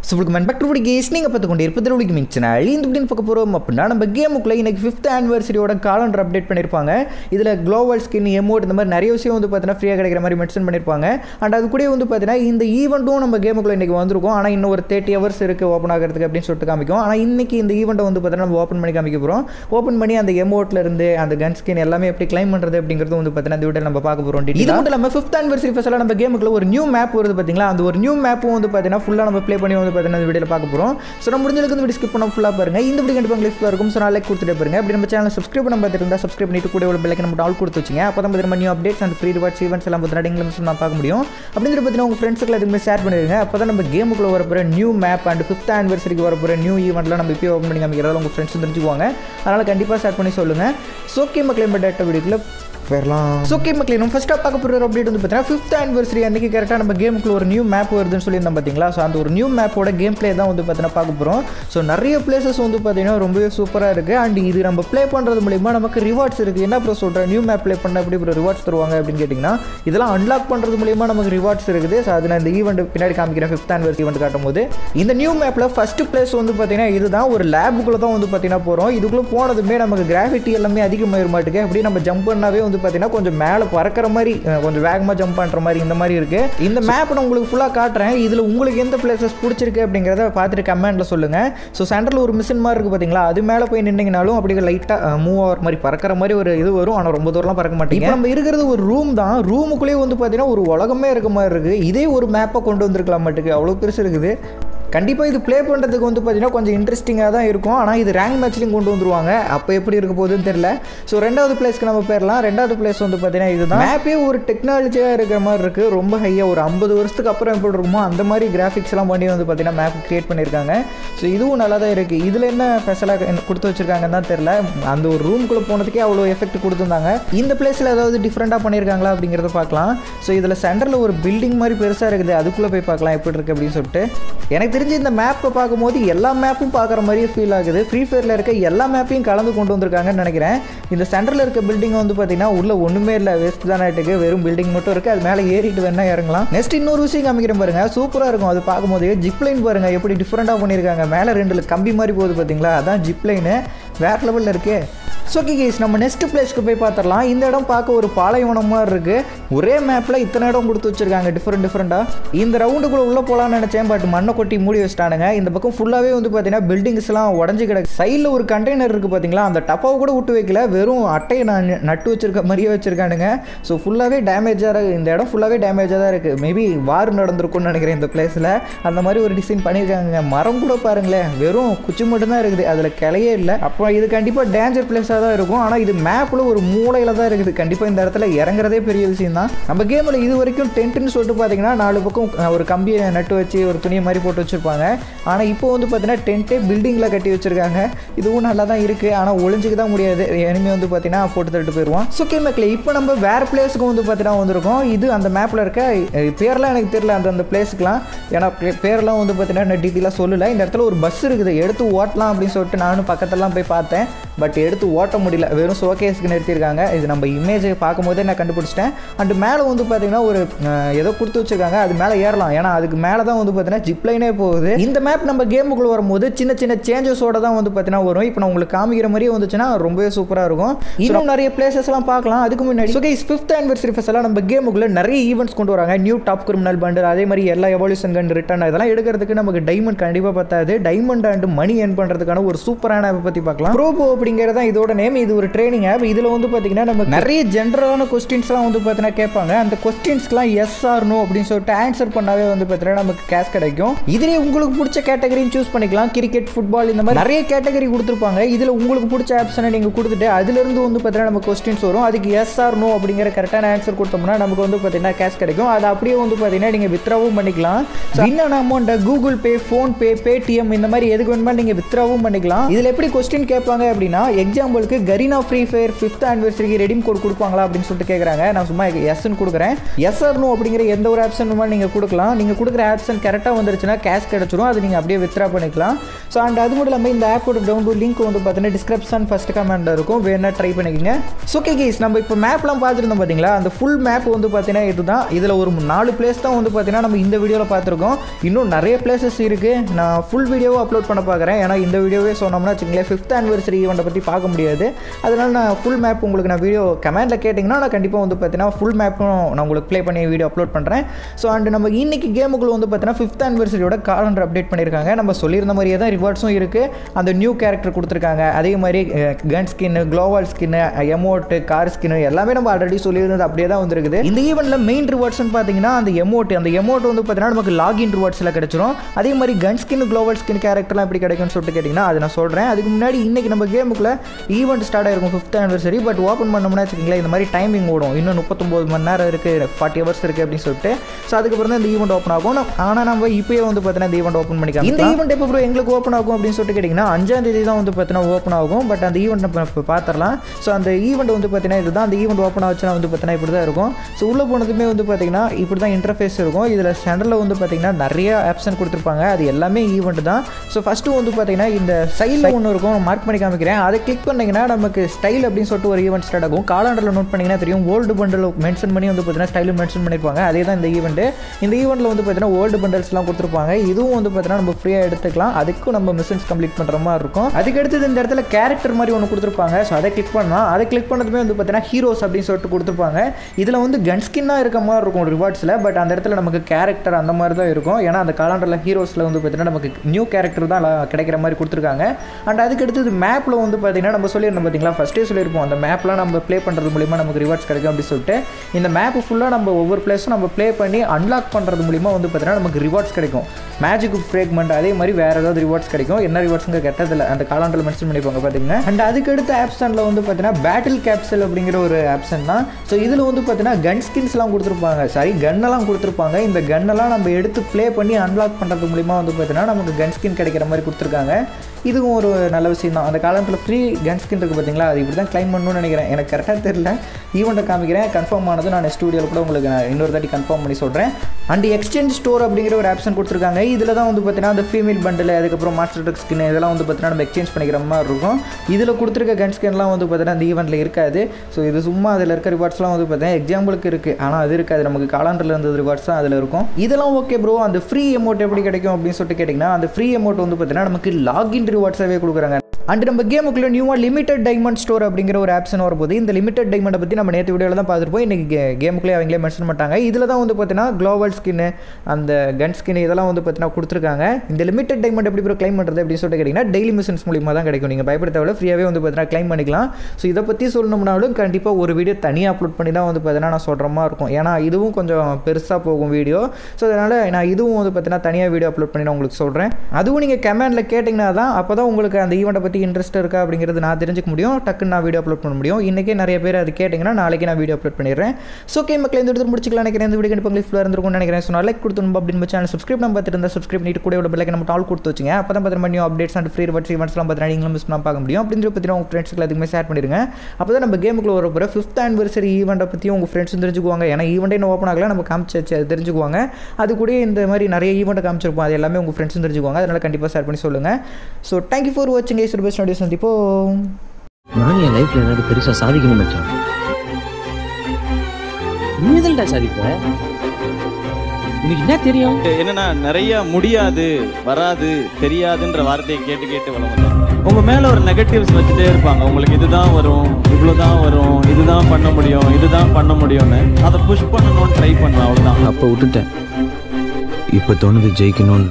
so உங்களுக்கு மென்பெக்ட் டுடி case நீங்கள் பார்த்து கொண்டு இருப்பது ஒழிக்கு மிச்சனால் இந்த இப்படின்னு பார்க்க போகிறோம் அப்படின்னா நம்ம கேமுக்குள்ளே இன்னைக்கு ஃபிஃப்த் ஆனிவர்சரியோட காலண்டர் அப்டேட் பண்ணியிருப்பாங்க இதில் குளோபல் ஸ்கின் எமோட் இந்த மாதிரி நிறைய விஷயம் வந்து பார்த்தீங்கன்னா ஃப்ரீயாக கிடைக்கிற மாதிரி மென்ஷன் பண்ணியிருப்பாங்க அண்ட் அது கூட வந்து பார்த்தீங்கன்னா இந்த ஈவெண்ட்டும் நம்ம கேமுக்குள்ளே இன்றைக்கி வந்திருக்கும் ஆனால் இன்னும் ஒரு தேர்ட்டி ஹவர்ஸ் இருக்குது ஓப்பன் ஆகிறதுக்கு அப்படின்னு சொல்லிட்டு காமிக்கும் ஆனால் இன்னைக்கு இந்த ஈவெண்ட்டை வந்து பார்த்தீங்கன்னா நம்ம ஓப்பன் பண்ணி காமிக்க போகிறோம் ஓப்பன் பண்ணி அந்த எமோட்ல இருந்து அந்த கன் ஸ்கின் எல்லாமே எப்படி கிளைம் பண்ணுறது அப்படிங்கிறது வந்து பார்த்தீங்கன்னா இந்த வீடியோ நம்ம பார்க்க போகிறோம் இது மட்டும் இல்லாமல் ஃபிஃப்த் ஆனிவர்சரி ஃபெஸ்ட்டில் நம்ம கேமுக்குள்ள ஒரு நியூ மேப் வருது பார்த்தீங்களா அந்த ஒரு நியூ மேப்பும் வந்து பார்த்தீங்கன்னா ஃபுல்லாக நம்ம ப்ளே பண்ணி வந்து பார்த்தீங்கன்னா இந்த வீடியோவில் பார்க்க போகிறோம் ஸோ நம்ம முடிஞ்சளவுக்கு இந்த வீடியோ ஸ்கிப் பண்ண ஃபுல்லாக பாருங்க இந்த வீடியோ கண்டிப்பாக உங்களுக்கு யூஸ்ஃபுல்லாக இருக்கும் ஸோ நான் லைக் கொடுத்துட்டு பாருங்க அப்படி நம்ம சேனல் சப்ஸ்கிரைப் பண்ண பார்த்துட்டு இருந்தால் சப்ஸ்கிரைப் பண்ணிட்டு கூட ஒரு பெல்லைக்கு நம்ம ஆல் கொடுத்து வச்சிங்க அப்போ தான் பார்த்தீங்கன்னா new updates and free rewards events எல்லாம் பார்த்தீங்கன்னா இங்கிலீஷ் நான் பார்க்க முடியும் அப்படிங்கிற பார்த்தீங்கன்னா உங்கள் ஃப்ரெண்ட்ஸுக்கு எதுவுமே ஷேர் பண்ணிடுங்க அப்போ தான் நம்ம கேமுக்குள்ள வர போகிற நியூ மேப் அண்ட் ஃபிஃப்த் ஆனிவர்சரிக்கு வர போகிற நியூ ஈவெண்ட்லாம் நம்ம இப்போ ஓப்பன் பண்ணி காமிக்கிறதால உங்கள் ஃப்ரெண்ட்ஸ் தெரிஞ்சுக்குவாங்க அதனால் கண்டிப்பாக ஷேர் பண்ணி சொல்லுங்கள் ஸோ ஓகே மக்களே நம்ம டேட்டா வீடியோக்குள்ள போயிடலாம் ஸோ ஓகே மக்களே நம்ம ஃபஸ்ட்டாக பார்க்க போகிற அப்டேட் வந்து பார்த்தீங்கன்னா ஃபிஃப்த் ஆனிவர்சரி அன்றைக்கி கரெக்டாக நம்ம கேமுக்குள்ள ஒரு நியூ மேப் வருதுன்னு சொல்லியிருந்தோம் பார்த்தீங்களா ஸோ அந்த ஒரு நியூ மேப்போட கேம் ப்ளே தான் வந்து பார்த்தீங்கன்னா பார்க்க போகிறோம் ஸோ நிறைய பிளேசஸ் வந்து பார்த்தீங்கன்னா ரொம்பவே சூப்பராக இருக்குது அண்ட் இது நம்ம ப்ளே பண்ணுறது மூலிமா நமக்கு ரிவார்ட்ஸ் இருக்குது என்ன ப்ரோ சொல்கிறேன் நியூ மேப் ப்ளே பண்ண எப்படி ப்ரோ ரிவார்ட்ஸ் தருவாங்க அப்படின்னு கேட்டிங்கன்னா இதெல்லாம் அன்லாக் பண்ணுறது மூலிமா நமக்கு ரிவார்ட்ஸ் இருக்குது ஸோ அது நான் இந்த ஈவெண்ட் பின்னாடி காமிக்கிறேன் ஃபிஃப்த் ஆனிவர்சரி ஈவெண்ட் காட்டும் போது இந்த நியூ மேப்பில் ஃபஸ்ட்டு பிளேஸ் வந்து பார்த்தீங்கன்னா இதுதான் ஒரு லேபுக்குள்ளே தான் வந்து பார்த்தீங்கன்னா போகிறோம் இதுக்குள்ளே போனதுமே நமக்கு கிராஃபிட்டி எல்லாமே அதிகமாகிற மாட்டுக்கு அப்படி நம்ம ஜம்ப் பண்ணாவே வந்து பார்த்தீங்கன்னா கொஞ்சம் மேலே பறக்கிற மாதிரி அஹ், கொஞ்சம் வேகமாக ஜம்ப் பண்ணுற மாதிரி இந்த மாதிரி இருக்குது இந்த மேப் நான் உங்களுக்கு ஃபுல்லாக காட்டுறேன் இதில் உங்களுக்கு எந்த பிளேசஸ் பிடிச்சிருக்கு அப்படிங்கிறத பார்த்துட்டு கமெண்ட்டில் சொல்லுங்கள் ஸோ சென்டரில் ஒரு மிஷின் மாதிரி இருக்குது பார்த்தீங்களா அது மேலே போய் நின்னீங்கனாலும் அப்படியே லைட்டாக மூவ் ஆகிற மாதிரி பறக்கிற மாதிரி ஒரு இது வரும் ஆனால் ரொம்ப தூரம்லாம் பறக்க மாட்டீங்க இப்போ நம்ம இருக்கிறது ஒரு ரூம் தான் ரூமுக்குள்ளேயே வந்து பார்த்தீங்கன்னா ஒரு உலகமே இருக்க மாதிரி இருக்குது இதே ஒரு மேப்பை கொண்டு வந்திருக்கலாம் மாட்டுக்கு அவ்வளோ பெருசு இருக்குது கண்டிப்பாக இது ப்ளே பண்ணுறதுக்கு வந்து பார்த்தீங்கன்னா கொஞ்சம் இன்ட்ரெஸ்டிங்காக தான் இருக்கும் ஆனால் இது ரேங்க் மேட்ச்லையும் கொண்டு வந்துருவாங்க அப்போ எப்படி இருக்க போகுதுன்னு தெரியல ஸோ ரெண்டாவது பிளேஸ்க்கு நம்ம போயிடலாம் ரெண்டாவது பிளேஸ் வந்து பார்த்தீங்கன்னா இதுதான் மேப்பே ஒரு டெக்னாலஜியாக இருக்கிற மாதிரி இருக்குது ரொம்ப ஹையாக ஒரு ஐம்பது வருஷத்துக்கு அப்புறம் எப்படி இருக்குமோ அந்த மாதிரி கிராஃபிக்ஸ்லாம் பண்ணி வந்து பார்த்தீங்கன்னா மேப் கிரியேட் பண்ணியிருக்காங்க ஸோ இதுவும் நல்லா தான் இருக்குது இதில் என்ன ஸ்பெஷலாக கொடுத்து வச்சிருக்காங்கன்னு தான் தெரில அந்த ஒரு ரூம்குள்ளே போனதுக்கே அவ்வளோ எஃபெக்ட் கொடுத்துருந்தாங்க இந்த பிளேஸில் ஏதாவது டிஃப்ரெண்ட்டாக பண்ணியிருக்காங்களா அப்படிங்கிறத பார்க்கலாம் ஸோ இதில் சென்டரில் ஒரு பில்டிங் மாதிரி பெருசாக இருக்குது அதுக்குள்ளே போய் பார்க்கலாம் எப்படி இருக்குது அப்படின்னு சொல்லிட்டு எனக்கு தெரிஞ்சு இந்த மேப்பை பார்க்கும்போது எல்லா மேப்பும் பார்க்குற மாதிரியே ஃபீல் ஆகுது ஃப்ரீ ஃபயரில் இருக்க எல்லா மேப்பையும் கலந்து கொண்டு வந்திருக்காங்கன்னு நினைக்கிறேன் இந்த சென்டரில் இருக்க பில்டிங் வந்து பார்த்தீங்கன்னா உள்ள ஒன்றுமே இல்லை வேஸ்ட் தான் ஆகிட்டுக்கு வெறும் பில்டிங் மட்டும் இருக்குது அது மேலே ஏறிட்டு வேணா இறங்கலாம் நெக்ஸ்ட் இன்னொரு விஷயம் காமிக்கிறேன் பாருங்க சூப்பராக இருக்கும் அது பார்க்கும்போது ஜிப்லைன் பாருங்க எப்படி டிஃப்ரெண்ட்டாக பண்ணியிருக்காங்க மேலே ரெண்டு கம்பி மாதிரி போகுது பார்த்தீங்களா அதான் ஜிப்லைனு வேறு லெவலில் இருக்கே ஸோ ஓகே கேஸ் நம்ம நெக்ஸ்ட் பிளேஸ்க்கு போய் பார்த்துடலாம் இந்த இடம் பார்க்க ஒரு பாலைவனம் மாதிரி இருக்குது ஒரே மேப்பில் இத்தனை இடம் கொடுத்து வச்சிருக்காங்க டிஃப்ரெண்ட் டிஃப்ரெண்ட்டாக இந்த ரவுண்டுக்குள்ளே உள்ளே போகலான்னு நினச்சேன் பட் மண்ணை கொட்டி மூடி வச்சிட்டானுங்க இந்த பக்கம் ஃபுல்லாகவே வந்து பார்த்தீங்கன்னா பில்டிங்ஸ்லாம் உடஞ்சி கிடக்கு சைடில் ஒரு கண்டெய்னர் இருக்குது பார்த்தீங்களா அந்த டப்பாவை கூட விட்டு வைக்கல வெறும் அட்டையை நான் நட்டு வச்சிருக்க மாதிரியே வச்சிருக்கானுங்க ஸோ ஃபுல்லாகவே டேமேஜாக இருக்குது இந்த இடம் ஃபுல்லாகவே டேமேஜாக தான் இருக்குது மேபி வார் நடந்திருக்கும்னு நினைக்கிறேன் இந்த பிளேஸில் அந்த மாதிரி ஒரு டிசைன் பண்ணியிருக்காங்க மரம் கூட பாருங்களேன் வெறும் குச்சி மட்டும்தான் இருக்குது அதில் கிளையே இல்லை அப்போ இது கண்டிப்பாக டேஞ்சர் பிளேஸாக தான் இருக்கும் ஆனால் இது மேப்பில் ஒரு மூலையில் தான் இருக்குது கண்டிப்பாக இந்த இடத்துல இறங்குறதே பெரிய விஷயம் தான் நம்ம கேமில் இது வரைக்கும் டென்ட்டுன்னு சொல்லிட்டு பார்த்தீங்கன்னா நாலு பக்கம் அஹ், ஒரு கம்பியை நட்டு வச்சு ஒரு துணியை மாதிரி போட்டு வச்சுருப்பாங்க ஆனால் இப்போ வந்து பார்த்தீங்கன்னா டென்ட்டே பில்டிங்கில் கட்டி வச்சுருக்காங்க இதுவும் நல்லா தான் இருக்குது ஆனால் ஒளிஞ்சிக்க தான் முடியாது எனிமே வந்து பார்த்தீங்கன்னா போட்டு தட்டு போயிடுவான் ஸோ ஓகே மக்களே இப்போ நம்ம வேறு பிளேஸுக்கு வந்து பார்த்தீங்கன்னா வந்திருக்கோம் இது அந்த மேப்பில் இருக்க அஹ், பேர்லாம் எனக்கு தெரியல அந்த அந்த பிளேஸுக்குலாம் ஏன்னா பே- பேர்லாம் வந்து பார்த்தீங்கன்னா நான் டீட்டெயிலாக சொல்லலை இந்த இடத்துல ஒரு பஸ் இருக்குது எடுத்து ஓட்டலாம் அப்படின்னு சொல்லிட்டு நானும் பக்கத்துலலாம் போய் பார்த்தேன் பட் எடுத்து ஓட்ட முடியல வெறும் ஷோகேஸ்க்கு நிறுத்தியிருக்காங்க இது நம்ம இமேஜை பார்க்கும்போதே நான் கண்டுபிடிச்சிட்டேன் அண்ட் மேலே வந்து பார்த்தீங்கன்னா ஒரு அஹ், ஏதோ கொடுத்து வச்சிருக்காங்க அது மேலே ஏறலாம் ஏன்னா அதுக்கு மேலே தான் வந்து பார்த்தீங்கன்னா ஜிப்லைனே போகுது இந்த மேப் நம்ம கேமுக்குள்ள வரும்போது சின்ன சின்ன சேஞ்சஸோட தான் வந்து பார்த்தீங்கன்னா வரும் இப்போ நான் உங்களுக்கு காமிக்கிற மாதிரியே வந்துச்சுன்னா ரொம்பவே சூப்பராக இருக்கும் இன்னும் நிறைய பிளேசஸ்லாம் பார்க்கலாம் அதுக்கு முன்னாடி ஸோ கைஸ் ஃபிஃப்த் ஆனிவர்சரி ஃபெஸ்ட்லாம் நம்ம கேமுக்குள்ள நிறைய ஈவெண்ட்ஸ் கொண்டு வராங்க நியூ டாப் கிரிமினல் பண்டல் அதே மாதிரி எல்லா எவல்யூஷன் கண்டு ரிட்டர்ன் இதெல்லாம் எடுக்கிறதுக்கு நமக்கு டைமண்ட் கண்டிப்பாக பத்தாது டைமண்ட் அண்ட் மணி ஏர்ன் பண்ணுறதுக்கான ஒரு சூப்பரான ஆப்பை பற்றி பார்க்கலாம் ப்ரோபோ அப்படிங்கிறது தான் இதோட நேம் இது ஒரு ட்ரைனிங் ஆப் இதில் வந்து பார்த்தீங்கன்னா நம்ம நிறைய ஜென்ரலான கொஸ்டின்ஸ்லாம் வந்து பார்த்தீங்கன்னா கேட்பாங்க அந்த கொஸ்டின்ஸ்க்குலாம் எஸ் ஆர் நோ அப்படின்னு சொல்லிட்டு ஆன்சர் பண்ணாவே வந்து பார்த்தீங்கன்னா நமக்கு கேஷ் கிடைக்கும் இதுலேயே உங்களுக்கு பிடிச்ச கேட்டகரின்னு சூஸ் பண்ணிக்கலாம் கிரிக்கெட் ஃபுட்பால் இந்த மாதிரி நிறைய கேட்டகரி கொடுத்துருப்பாங்க இதில் உங்களுக்கு பிடிச்ச ஆப்ஷனை நீங்கள் கொடுத்துட்டு அதுலேருந்து வந்து பார்த்தீங்கன்னா நம்ம கொஸ்டின்ஸ் வரும் அதுக்கு எஸ் ஆர் நோ அப்படிங்கிற கரெக்டான ஆன்சர் கொடுத்தோம்னா நமக்கு வந்து பார்த்தீங்கன்னா கேஷ் கிடைக்கும் அது அப்படியே வந்து பார்த்தீங்கன்னா நீங்கள் வித்ராவும் பண்ணிக்கலாம் வின்னான அமௌண்ட்டை கூகுள் பே ஃபோன்பே பேடிஎம் இந்த மாதிரி எதுக்கு வேணுமா நீங்கள் வித்ராவும் பண்ணிக்கலாம் இதில் எப்படி கொஸ்டின் கேட்பாங்க அப்படின்னா எக்ஸாம்பிளுக்கு கரீனா ஃப்ரீ ஃபயர் ஃபிஃப்த் ஆனிவர்சரிக்கு ரெடீம் கோட் கொடுப்பாங்களா அப்படின்னு சொல்லிட்டு கேட்குறாங்க நான் சும்மா எஸ்ன்னு கொடுக்குறேன் எஸ் ஆர் நோ அப்படிங்கிற எந்த ஒரு ஆப்ஷன் மாதிரி நீங்கள் கொடுக்கலாம் நீங்கள் கொடுக்குற ஆப்ஷன் கரெக்டாக வந்துருச்சுன்னா கேஷ் கிடச்சிரும் அது நீங்கள் அப்படியே வித்ரா பண்ணிக்கலாம் ஸோ அண்ட் அது மட்டும் இல்லாமல் இந்த ஆப்போட டவுன்லோட் லிங்க் வந்து பார்த்தீங்கன்னா டிஸ்கிரிப்ஷன் ஃபஸ்ட் கமெண்ட் இருக்கும் வேணா ட்ரை பண்ணிக்கோங்க ஸோ ஓகே கேஸ் நம்ம இப்போ மேப்லாம் பார்த்துருந்தோம் பார்த்தீங்களா அந்த ஃபுல் மேப் வந்து பார்த்தீங்கன்னா இதுதான் இதில் ஒரு நாலு பிளேஸ் தான் வந்து பார்த்தீங்கன்னா நம்ம இந்த வீடியோவில் பார்த்துருக்கோம் இன்னும் நிறைய பிளேசஸ் இருக்குது நான் ஃபுல் வீடியோவை அப்லோட் பண்ண பார்க்குறேன் ஏன்னா இந்த வீடியோவே சொன்னோம்னா வச்சுங்களேன் ஃபிஃப்த் ஆனிவர்சரி ஈவெண்ட்டை பற்றி பார்க்க முடியாது அதனால் நான் ஃபுல் மேப் உங்களுக்கு நான் வீடியோ கமெண்ட்டில் கேட்டிங்கன்னா நான் கண்டிப்பாக வந்து பார்த்தீங்கன்னா ஃபுல் மேப்பும் நான் உங்களுக்கு ப்ளே பண்ணி வீடியோ அப்லோட் பண்ணுறேன் ஸோ அண்ட் நம்ம இன்னைக்கு கேமுக்குள்ள வந்து பார்த்தீங்கன்னா ஃபிஃப்த் ஆனிவர்சரியோட காலண்டர் அப்டேட் பண்ணியிருக்காங்க நம்ம சொல்லியிருந்த மாதிரியே தான் ரிவார்ட்ஸும் இருக்குது அந்த நியூ கேரக்டர் கொடுத்துருக்காங்க அதே மாதிரி gun skin gloo wall skin emote car skin எல்லாமே நம்ம ஆல்ரெடி சொல்லியிருந்தது அப்படியே தான் வந்துருக்குது இந்த ஈவெண்ட்டில் மெயின் ரிவார்ட்ஸ்னு பார்த்தீங்கன்னா அந்த எமோட் அந்த எமோட் வந்து பார்த்தீங்கன்னா நமக்கு லாகின் ரிவார்ட்ஸில் கிடைச்சிரும் அதே மாதிரி கன் ஸ்கின் க்ளோவல் ஸ்கின் கேரக்டர்லாம் எப்படி கிடைக்கும்னு சொல்லிட்டு கேட்டிங்கன்னா அது நான் சொல்கிறேன் அதுக்கு முன்னாடி இன்னைக்கு நம்ம கேமுக்குள்ள ஈவெண்ட் ஸ்டார்ட் ஆயிருக்கும் ஃபிஃப்த் ஆனிவர்சரி பட் ஓப்பன் பண்ணோம்னா வச்சுக்கோங்களேன் இந்த மாதிரி டைமிங் ஓடும் இன்னும் முப்பத்தொம்போது மணி நேரம் இருக்குது ஃபார்ட்டி ஹவர்ஸ் இருக்குது அப்படின்னு சொல்லிட்டு ஸோ அதுக்கப்புறம் தான் இந்த ஈவெண்ட் ஓப்பன் ஆகும் ஆனால் நம்ம இப்போயே வந்து பார்த்தீங்கன்னா இந்த ஈவெண்ட் ஓப்பன் பண்ணிக்கலாம் இந்த ஈவெண்ட் எப்போ ப்ரோ எங்களுக்கு ஓப்பன் ஆகும் அப்படின்னு சொல்லிட்டு கேட்டிங்கன்னா அஞ்சாம் தேதி தான் வந்து பார்த்தீங்கன்னா ஓப்பன் ஆகும் பட் அந்த ஈவெண்ட் நம்ம இப்போ பார்த்துடலாம் ஸோ அந்த ஈவெண்ட் வந்து பார்த்தீங்கன்னா இதுதான் அந்த ஈவெண்ட் ஓப்பன் ஆச்சுன்னா வந்து பார்த்தீங்கன்னா இப்படி தான் இருக்கும் ஸோ உள்ளே போனதுமே வந்து பார்த்தீங்கன்னா இப்படி தான் இன்டர்ஃபேஸ் இருக்கும் இதில் சென்டரில் வந்து பார்த்தீங்கன்னா நிறைய ஆப்ஷன் கொடுத்துருப்பாங்க அது எல்லாமே ஈவெண்ட் தான் ஸோ ஃபஸ்ட்டு வந்து பார்த்தீங்கன்னா இந்த சைடில் ஒன்று இருக்கும் மார்க் பண்ணி காமிக்கிறேன் அதை கிளிக் பண்ணிங்கன்னா நமக்கு ஸ்டைல் அப்படின்னு சொல்லிட்டு ஒரு ஈவெண்ட் ஸ்டார்ட் ஆகும் காலாண்டரில் நோட் பண்ணிங்கன்னா தெரியும் ஓல்டு பண்டில் மென்ஷன் பண்ணி வந்து பார்த்தீங்கன்னா ஸ்டைலும் மென்ஷன் பண்ணியிருப்பாங்க அதே தான் இந்த ஈவெண்ட் இந்த ஈவெண்ட்டில் வந்து பார்த்தீங்கன்னா ஓல்டு பண்டல்ஸ்லாம் கொடுத்துருப்பாங்க இதுவும் வந்து பார்த்தீங்கன்னா நம்ம ஃப்ரீயாக எடுத்துக்கலாம் அதுக்கும் நம்ம மிஷன்ஸ் கம்ப்ளீட் பண்ணுற மாதிரி இருக்கும் அதுக்கு அடுத்தது இந்த இடத்துல கேரக்டர் மாதிரி ஒன்று கொடுத்துருப்பாங்க ஸோ அதை கிளிக் பண்ணலாம் அதை கிளிக் பண்ணதுமே வந்து பார்த்தீங்கன்னா ஹீரோஸ் அப்படின்னு சொல்லிட்டு கொடுத்துருப்பாங்க இதில் வந்து கன் ஸ்கின்னாக இருக்க மாதிரி இருக்கும் ரிவார்ட்ஸில் பட் அந்த இடத்துல நமக்கு கேரக்டர் அந்த மாதிரி தான் இருக்கும் ஏன்னா அந்த காலாண்டரில் ஹீரோஸில் வந்து பார்த்தீங்கன்னா நமக்கு நியூ கேரக்டர் தான் ல- கிடைக்கிற மாதிரி கொடுத்துருக்காங்க அண்ட் அதுக்கு அடுத்தது மேப்பில் வந்து பார்த்தீங்கன்னா நம்ம சொல்லியிருந்தோம் பார்த்தீங்களா ஃபஸ்ட்டே சொல்லியிருப்போம் அந்த மேப்லாம் நம்ம ப்ளே பண்ணுறது மூலிமா நமக்கு ரிவார்ட்ஸ் கிடைக்கும் அப்படின்னு சொல்லிட்டு இந்த மேப் ஃபுல்லாக நம்ம ஒவ்வொரு பிளேஸும் நம்ம ப்ளே பண்ணி அன்லாக் பண்ணுறது மூலிமா வந்து பார்த்தீங்கன்னா நமக்கு ரிவார்ட்ஸ் கிடைக்கும் மேஜிக் ஃப்ரேக்மெண்ட் அதே மாதிரி வேறு ஏதாவது ரிவார்ட்ஸ் கிடைக்கும் என்ன ரிவார்ட்ஸுங்க கெட்டதில்ல அந்த காலாண்டில் மென்ஷன் பண்ணிப்பாங்க பார்த்தீங்கன்னா அண்ட் அதுக்கு அடுத்த ஆப்ஷனில் வந்து பார்த்தீங்கன்னா பேட்டில் கேப்சல் அப்படிங்கிற ஒரு ஆப்ஷன் தான் ஸோ இதில் வந்து பார்த்தீங்கன்னா கன் ஸ்கின்ஸ்லாம் கொடுத்துருப்பாங்க சாரி கன்னெல்லாம் கொடுத்துருப்பாங்க இந்த கன்னெல்லாம் நம்ம எடுத்து ப்ளே பண்ணி அன்லாக் பண்ணுறது மூலிமா வந்து பார்த்தீங்கன்னா நமக்கு கன் ஸ்கின் கிடைக்கிற மாதிரி கொடுத்துருக்காங்க இதுவும் ஒரு நல்ல விஷயம் தான் அந்த காலத்தில் ஃப்ரீ கன் ஸ்கின் இருக்குது பார்த்தீங்களா அது இப்படி தான் க்ளைம் பண்ணணும்னு நினைக்கிறேன் எனக்கு கரெக்டாக தெரியல ஈவெண்ட்டை காமிக்கிறேன் கன்ஃபார்ம் ஆனது நான் ஸ்டூடியோவில் கூட உங்களுக்கு நான் இன்னொரு தாட்டி கன்ஃபார்ம் பண்ணி சொல்கிறேன் அண்ட் எக்ஸ்சேஞ்ச் ஸ்டோர் அப்படிங்கிற ஒரு ஆப்ஷன் கொடுத்துருக்காங்க இதில் தான் வந்து பார்த்தீங்கன்னா அந்த ஃபீமேல் பண்டில் அதுக்கப்புறம் மாஸ்டர் ட்ரக் ஸ்கின் இதெல்லாம் வந்து பார்த்தீங்கன்னா நம்ம எக்ஸ்சேஞ்ச் பண்ணிக்கிற மாதிரி இருக்கும் இதில் கொடுத்துருக்க கன் ஸ்கின்லாம் வந்து பார்த்தீங்கன்னா அந்த ஈவெண்ட்டில் இருக்காது ஸோ இது சும்மா அதில் இருக்க ரிவார்ட்ஸ்லாம் வந்து பார்த்தீங்கன்னா எக்ஸாம்பிளுக்கு இருக்குது ஆனால் அது இருக்காது நமக்கு காலாண்டரில் இருந்த ரிவார்ட்ஸ் தான் அதில் இருக்கும் இதெல்லாம் ஓகே ப்ரோ அந்த ஃப்ரீ அமௌண்ட் எப்படி கிடைக்கும் அப்படின்னு சொல்லிட்டு கேட்டிங்கன்னா அந்த ஃப்ரீ அமௌண்ட் வந்து பார்த்தீங்கன்னா நமக்கு லாகின் ரிவார்ட்ஸாகவே கொடுக்குறாங்க அண்ட் நம்ம கேமுக்குள்ள நியூவாக லிமிடெட் டைமண்ட் ஸ்டோர் அப்படிங்கிற ஒரு ஆப்ஷன் வரும்போது இந்த லிமிடெட் டைமண்டை பற்றி நம்ம நேற்று வீடியோவில் தான் பார்த்துருப்போம் இன்றைக்கி கே கேமுக்குள்ளே அவங்களே மென்ஷன் பண்ணிட்டாங்க இதில் தான் வந்து பார்த்தீங்கன்னா க்ளோவல் ஸ்கின்னு அந்த கன் ஸ்கின் இதெல்லாம் வந்து பார்த்தீங்கன்னா கொடுத்துருக்காங்க இந்த லிமிடெட் டைமண்ட் எப்படி ப்ரோ க்ளைம் பண்ணுறது அப்படின்னு சொல்லிட்டு கேட்டிங்கன்னா டெய்லி மிஷன்ஸ் மூலியமாக தான் கிடைக்கும் நீங்கள் பயப்பட தேவையில்ல ஃப்ரீயாகவே வந்து பார்த்தீங்கன்னா க்ளைம் பண்ணிக்கலாம் ஸோ இதை பற்றி சொல்லணும்னாலும் கண்டிப்பாக ஒரு வீடியோ தனியாக அப்லோட் பண்ணி தான் வந்து பார்த்தீங்கன்னா நான் சொல்கிற மாதிரி இருக்கும் ஏன்னா இதுவும் கொஞ்சம் பெருசாக போகும் வீடியோ ஸோ அதனால் நான் இதுவும் வந்து பார்த்தீங்கன்னா தனியாக வீடியோ அப்லோட் பண்ணி நான் உங்களுக்கு சொல்கிறேன் அதுவும் நீங்கள் கமெண்டில் கேட்டிங்கன்னா தான் அப்போ தான் உங்களுக்கு அந்த ஈவெண்ட்டை பற்றி இன்ட்ரெஸ்ட் இருக்கா அப்படிங்கிறது நான் தெரிஞ்சுக்க முடியும் டக்குன்னு நான் வீடியோ அப்லோட் பண்ண முடியும் இன்றைக்கே நிறைய பேர் அது கேட்டிங்கன்னா நாளைக்கு நான் வீடியோ அப்லோட் பண்ணிடுறேன் ஸோ ஓகே மக்கள் இந்த இடத்துல முடிச்சுக்கலாம் நினைக்கிறேன் இந்த வீடியோ கண்டிப்பாக உங்களுக்கு இருந்திருக்கும்னு நினைக்கிறேன் ஸோ லைக் கொடுத்து அப்படின்னு சேனல் சப்ஸ்கிரைப் நம்ம பார்த்துட்டு இருந்தால் சப்ஸ்கிரைப் பண்ணிட்டு கூட உள்ள பெல்லைக்கு நம்ம ஆல் கொடுத்து வச்சுங்க அப்போ தான் பார்த்தீங்கன்னா new updates and free rewards ஈவெண்ட்ஸ்லாம் பார்த்தீங்கன்னா நீங்களும் மிஸ் பண்ண பார்க்க முடியும் அப்படின்னு பற்றி உங்கள் ஃப்ரெண்ட்ஸ்க்கு அதுக்குமே ஷேர் பண்ணிடுங்க அப்போ தான் நம்ம கேமுக்குள்ள வர போகிற ஃபிஃப்த் ஆனிவர்சரி ஈவெண்ட்டை பற்றியும் உங்கள் ஃப்ரெண்ட்ஸும் தெரிஞ்சுக்குவாங்க ஏன்னா ஈவெண்ட்டே இன்னும் ஓப்பன் ஆகல நம்ம காமிச்சாச்சு அது தெரிஞ்சுக்குவாங்க அது கூட இந்த மாதிரி நிறைய ஈவெண்ட்டை காமிச்சிருப்போம் அது எல்லாமே உங்கள் ஃப்ரெண்ட்ஸும் தெரிஞ்சுக்குவாங்க அதனால் கண்டிப்பாக ஷேர் பண்ணி சொல்லுங்கள் ஸோ தேங்க்யூ ஃபார் வாட்சிங் ஐஸ் பெஸ்ட் ஆடியோ சந்திப்போம் நான் என் லைஃப்ல ஏதாவது பெருசா சாதிக்கணும் மச்சான் நீ எதுலடா சாதிப்ப உனக்கு என்ன தெரியும் என்னன்னா நிறைய முடியாது வராது தெரியாதுன்ற வார்த்தையை கேட்டு கேட்டு வளர்ந்தோம் உங்க மேல ஒரு நெகட்டிவ்ஸ் வச்சுட்டே இருப்பாங்க உங்களுக்கு இதுதான் வரும் இவ்வளவுதான் வரும் இதுதான் பண்ண முடியும் இதுதான் பண்ண முடியும்னு அதை புஷ் பண்ணணும்னு ட்ரை பண்ணுவேன் அவ்வளவுதான் அப்ப விட்டுட்டேன் இப்ப தோணுது ஜெயிக்கணும்னு